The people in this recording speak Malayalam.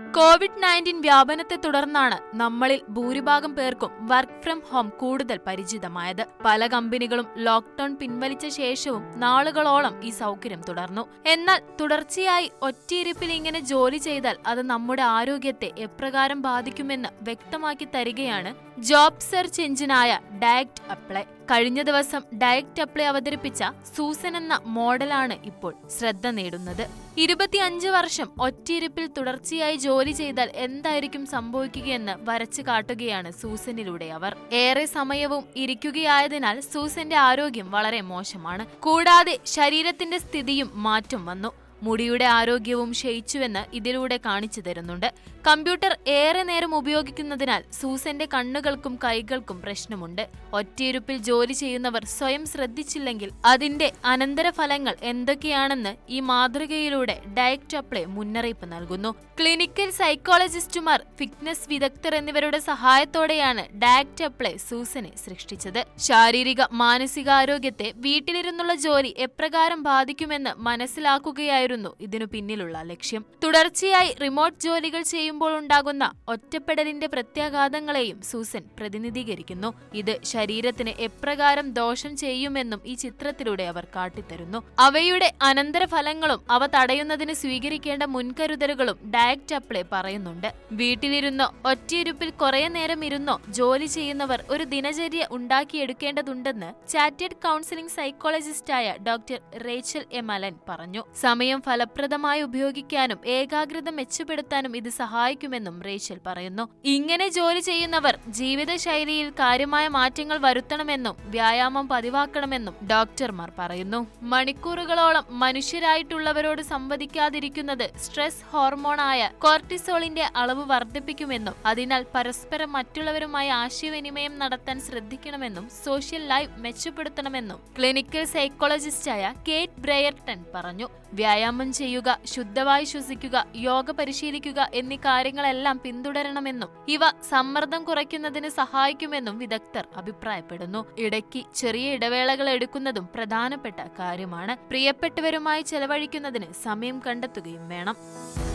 കോവിഡ് നയൻറ്റീൻ വ്യാപനത്തെ തുടർന്നാണ് നമ്മളിൽ ഭൂരിഭാഗം പേർക്കും വർക്ക് ഫ്രം ഹോം കൂടുതൽ പരിചിതമായത് പല കമ്പനികളും ലോക്ക്ഡൌൺ പിൻവലിച്ച ശേഷവും നാളുകളോളം ഈ സൗകര്യം തുടർന്നു എന്നാൽ തുടർച്ചയായി ഒറ്റയിരുപ്പിൽ ഇങ്ങനെ ജോലി ചെയ്താൽ അത് നമ്മുടെ ആരോഗ്യത്തെ എപ്രകാരം ബാധിക്കുമെന്ന് വ്യക്തമാക്കി തരികയാണ് ജോബ് സെർച്ച് എഞ്ചിനായ ഡയറക്ട് അപ്ലൈ കഴിഞ്ഞ ദിവസം ഡയറക്ട് അപ്ലൈ അവതരിപ്പിച്ച സൂസൻ എന്ന മോഡലാണ് ഇപ്പോൾ ശ്രദ്ധ നേടുന്നത് ഇരുപത്തിയഞ്ച് വർഷം ഒറ്റയിരുപ്പിൽ തുടർച്ചയായി ജോലി ചെയ്താൽ എന്തായിരിക്കും സംഭവിക്കുകയെന്ന് വരച്ചു കാട്ടുകയാണ് സൂസനിലൂടെ അവർ ഏറെ സമയവും ഇരിക്കുകയായതിനാൽ സൂസന്റെ ആരോഗ്യം വളരെ മോശമാണ് കൂടാതെ ശരീരത്തിന്റെ സ്ഥിതിയും മാറ്റം വന്നു മുടിയുടെ ആരോഗ്യവും ക്ഷയിച്ചുവെന്ന് ഇതിലൂടെ കാണിച്ചു തരുന്നുണ്ട് കമ്പ്യൂട്ടർ ഏറെ നേരം ഉപയോഗിക്കുന്നതിനാൽ സൂസന്റെ കണ്ണുകൾക്കും കൈകൾക്കും പ്രശ്നമുണ്ട് ഒറ്റയിരുപ്പിൽ ജോലി ചെയ്യുന്നവർ സ്വയം ശ്രദ്ധിച്ചില്ലെങ്കിൽ അതിന്റെ അനന്തരഫലങ്ങൾ എന്തൊക്കെയാണെന്ന് ഈ മാതൃകയിലൂടെ ഡയറക്ട് അപ്ലൈ മുന്നറിയിപ്പ് നൽകുന്നു ക്ലിനിക്കൽ സൈക്കോളജിസ്റ്റുമാർ ഫിറ്റ്നസ് വിദഗ്ധർ എന്നിവരുടെ സഹായത്തോടെയാണ് ഡയറക്ട് അപ്ലൈ സൂസനെ സൃഷ്ടിച്ചത് ശാരീരിക മാനസികാരോഗ്യത്തെ വീട്ടിലിരുന്നുള്ള ജോലി എപ്രകാരം ബാധിക്കുമെന്ന് മനസ്സിലാക്കുകയായിരുന്നു ഇതിനു പിന്നിലുള്ള ലക്ഷ്യം തുടർച്ചയായി റിമോട്ട് ജോലികൾ ചെയ്യുമ്പോൾ ഉണ്ടാകുന്ന ഒറ്റപ്പെടലിന്റെ പ്രത്യാഘാതങ്ങളെയും സൂസൻ പ്രതിനിധീകരിക്കുന്നു ഇത് ശരീരത്തിന് എപ്രകാരം ദോഷം ചെയ്യുമെന്നും ഈ ചിത്രത്തിലൂടെ അവർ കാട്ടിത്തരുന്നു അവയുടെ അനന്തരഫലങ്ങളും അവ തടയുന്നതിന് സ്വീകരിക്കേണ്ട മുൻകരുതലുകളും ഡയറക്ട് അപ്ലൈ പറയുന്നുണ്ട് വീട്ടിലിരുന്നോ ഒറ്റയിരുപ്പിൽ കുറെ നേരം ഇരുന്നോ ജോലി ചെയ്യുന്നവർ ഒരു ദിനചര്യ ഉണ്ടാക്കിയെടുക്കേണ്ടതുണ്ടെന്ന് ചാറ്റഡ് കൗൺസിലിംഗ് സൈക്കോളജിസ്റ്റായ ഡോക്ടർ റേച്ചൽ എം അലൻ പറഞ്ഞു സമയം ഫലപ്രദമായി ഉപയോഗിക്കാനും ഏകാഗ്രത മെച്ചപ്പെടുത്താനും ഇത് സഹായിക്കുമെന്നും റേച്ചൽ പറയുന്നു ഇങ്ങനെ ജോലി ചെയ്യുന്നവർ ജീവിതശൈലിയിൽ കാര്യമായ മാറ്റങ്ങൾ വരുത്തണമെന്നും വ്യായാമം പതിവാക്കണമെന്നും ഡോക്ടർമാർ പറയുന്നു മണിക്കൂറുകളോളം മനുഷ്യരായിട്ടുള്ളവരോട് സംവദിക്കാതിരിക്കുന്നത് സ്ട്രെസ് ഹോർമോണായ കോർട്ടിസോളിന്റെ അളവ് വർദ്ധിപ്പിക്കുമെന്നും അതിനാൽ പരസ്പരം മറ്റുള്ളവരുമായി ആശയവിനിമയം നടത്താൻ ശ്രദ്ധിക്കണമെന്നും സോഷ്യൽ ലൈഫ് മെച്ചപ്പെടുത്തണമെന്നും ക്ലിനിക്കൽ സൈക്കോളജിസ്റ്റായ കേറ്റ് ബ്രയർട്ടൺ പറഞ്ഞു വ്യായാമം ചെയ്യുക ശുദ്ധമായി ശ്വസിക്കുക യോഗ പരിശീലിക്കുക എന്നീ കാര്യങ്ങളെല്ലാം പിന്തുടരണമെന്നും ഇവ സമ്മർദ്ദം കുറയ്ക്കുന്നതിന് സഹായിക്കുമെന്നും വിദഗ്ധർ അഭിപ്രായപ്പെടുന്നു ഇടയ്ക്ക് ചെറിയ ഇടവേളകൾ എടുക്കുന്നതും പ്രധാനപ്പെട്ട കാര്യമാണ് പ്രിയപ്പെട്ടവരുമായി ചെലവഴിക്കുന്നതിന് സമയം കണ്ടെത്തുകയും വേണം